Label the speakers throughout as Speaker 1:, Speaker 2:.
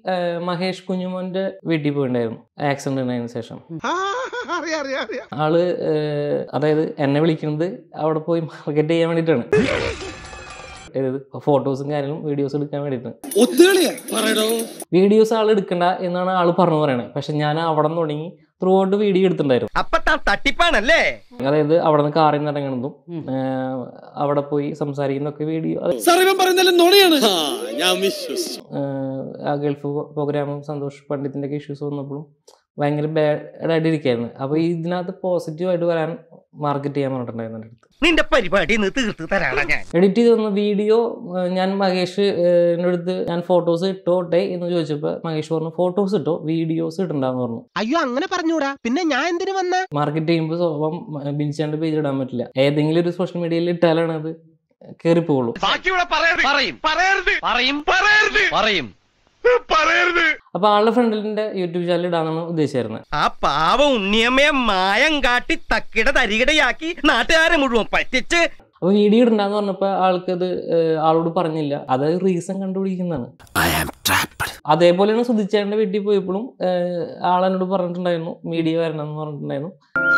Speaker 1: ഏഹ്, മഹേഷ് കുഞ്ഞുമോന്റെ വീട്ടിൽ പോയിട്ടുണ്ടായിരുന്നു ആക്സിഡന്റ് ഉണ്ടായതിനു ശേഷം ആള് ഏഹ്, അതായത് എന്നെ വിളിക്കുന്നത് അവിടെ പോയി മാർക്കറ്റ് ചെയ്യാൻ വേണ്ടിയിട്ടാണ് അതായത് ഫോട്ടോസും കാര്യങ്ങളും വീഡിയോസ് എടുക്കാൻ വേണ്ടിയിട്ടാണ് വീഡിയോസ് ആൾ എടുക്കണ്ട എന്നാണ് ആൾ പറഞ്ഞു പറയണത് പക്ഷെ ഞാൻ അവിടെ നിന്ന് തുടങ്ങി ത്രൂ ഔട്ട് വീഡിയോ എടുത്തിട്ടുണ്ടായിരുന്നു
Speaker 2: അപ്പൊ താൻ തട്ടിപ്പാണല്ലേ
Speaker 1: അതായത് അവിടെ നിന്ന് കാറിൽ നിന്ന് ഇറങ്ങുന്നതും ഏഹ്, അവിടെ പോയി സംസാരിക്കുന്നതൊക്കെ വീഡിയോ അത്
Speaker 3: ഞാൻ വിശ്വസിച്ചു
Speaker 1: ഏഹ്, ആ ഗൾഫ് പ്രോഗ്രാമും സന്തോഷ് പണ്ഡിത്തിന്റെ ഒക്കെ ഇഷ്യൂസ് വന്നപ്പോഴും ഭയങ്കര ബാഡ് ആയിട്ട് ഇരിക്കായിരുന്നു അപ്പൊ ഇതിനകത്ത് പോസിറ്റീവായിട്ട് വരാൻ മാർക്കറ്റ് ചെയ്യാൻ പറഞ്ഞിട്ടുണ്ടായിരുന്നു എൻ്റെ അടുത്ത്
Speaker 2: നിന്റെ പരിപാടി ഇന്ന് തീർത്ത് തരാടാ ഞാൻ
Speaker 1: എഡിറ്റ് ചെയ്ത് തന്ന വീഡിയോ ഞാൻ മഹേഷ് ഏഹ്, എൻ്റെ അടുത്ത് ഞാൻ ഫോട്ടോസ് ഇട്ടോട്ടെ എന്ന് ചോദിച്ചപ്പോൾ മഹേഷ് പറഞ്ഞു ഫോട്ടോസ് ഇട്ടോ വീഡിയോസ് ഇട്ടുണ്ടാന്ന് പറഞ്ഞു
Speaker 4: അയ്യോ അങ്ങനെ പറഞ്ഞൂടാ പിന്നെ ഞാൻ എന്തിനു വന്ന
Speaker 1: മാർക്കറ്റ് ചെയ്യുമ്പോൾ സ്വഭാവം ബിൻചാണ്ട് പേജ് ഇടാൻ പറ്റില്ല ഏതെങ്കിലും ഒരു സോഷ്യൽ മീഡിയയിൽ ഇട്ടാലാണ് അത് കയറിപ്പോവുള്ളൂ
Speaker 2: ബാക്കിയുള്ള പറയരുത് പറയും പറയരുത് പറയും പറയരുത് പറയും പറയരുത്
Speaker 1: അപ്പൊ ആളുടെ ഫ്രണ്ടിന്റെ യൂട്യൂബ് ചാനൽ ഇടാന്നാണ് ഉദ്ദേശിച്ചിരുന്നത്
Speaker 2: ആ പാവം ഉണ്ണിയമ്മയെ മായം കാട്ടി തക്കിട തരികിടയാക്കി നാട്ടുകാരെ മുഴുവൻ പറ്റിച്ച്
Speaker 1: അപ്പൊ വീഡിയോ ഇടണ്ടെന്ന് പറഞ്ഞപ്പോ ആൾക്കത് ഏഹ്, ആളോട് പറഞ്ഞില്ല അത് റീസൺ കണ്ടുപിടിക്കുന്നതാണ് അതേപോലെയാണ് സുധിച്ചേട്ടന്റെ വീട്ടിൽ പോയപ്പോഴും ഏഹ്, ആളെന്നോട് പറഞ്ഞിട്ടുണ്ടായിരുന്നു മീഡിയ വരണം എന്ന് പറഞ്ഞിട്ടുണ്ടായിരുന്നു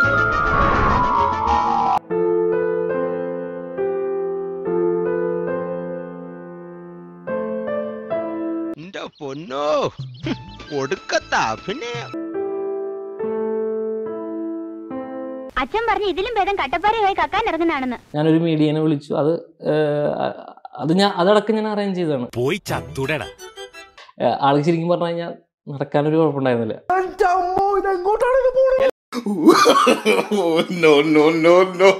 Speaker 5: എന്റെ പൊന്നോ ഒടുക്കത്ത അഭിനയം
Speaker 6: അച്ഛൻ പറഞ്ഞു ഇതിലും ഭേദം കട്ടപ്പാറയായി കക്കാൻ ഇറങ്ങുന്നതാണെന്ന്
Speaker 1: ഞാനൊരു മീഡിയനെ വിളിച്ചു അത് ഏഹ്, അത് ഞാൻ അതടക്കം ഞാൻ അറേഞ്ച് ചെയ്തതാണ്
Speaker 5: പോയി ചത്തൂടടാ
Speaker 1: ഏഹ്, ആൾക്ക് ശരിക്കും പറഞ്ഞു കഴിഞ്ഞാൽ നടക്കാനൊരു കുഴപ്പമുണ്ടായിരുന്നില്ല
Speaker 3: no no no no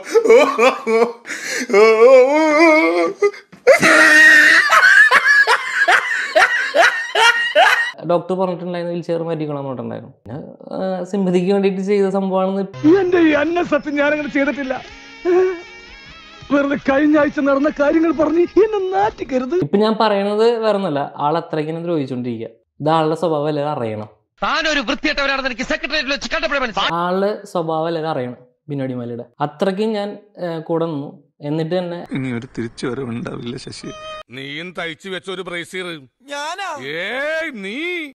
Speaker 1: doctor പറഞ്ഞിട്ടുണ്ടായിരുന്നു വീൽ ചെയർ മാറ്റിക്കണം പറഞ്ഞിട്ടുണ്ടായിരുന്നു പിന്നെ സിമ്പതിക്ക് വേണ്ടിയിട്ട് ചെയ്ത സംഭവമാണെന്ന്
Speaker 7: എന്റെ ഈ അന്ന സത്യം ഞാനങ്ങനെ ചെയ്തിട്ടില്ല വെറുതെ കഴിഞ്ഞ ആഴ്ച നടന്ന കാര്യങ്ങൾ പറഞ്ഞ് എന്നെ നാറ്റിക്കരുത്
Speaker 1: ഇപ്പൊ ഞാൻ പറയണത് വേറെ ഒന്നല്ല ആൾ അത്രയ്ക്കിനെ ദ്രോഹിച്ചോണ്ടിരിക്കുക ഇത് ആളുടെ സ്വഭാവം എല്ലാവരും അറിയണം
Speaker 2: താനൊരു വൃത്തിയായിട്ടവരാണെന്ന് എനിക്ക് സെക്രട്ടറിയേറ്റിൽ വെച്ച് കണ്ടപ്പോഴേ മനസ്സിലായി
Speaker 1: ആളുടെ സ്വഭാവം എല്ലാവരും അറിയണം ബിനോടി മലയുടെ അത്രയ്ക്കും ഞാൻ ഏഹ്, കൂടെ നിന്നു എന്നിട്ട് തന്നെ
Speaker 8: ഇനി ഒരു തിരിച്ചു വരവുണ്ടാവില്ല ശശി
Speaker 9: നീയും തയ്ച്ചു വെച്ച ഒരു ബ്രേസീർ ഞാനാ ഏയ് നീ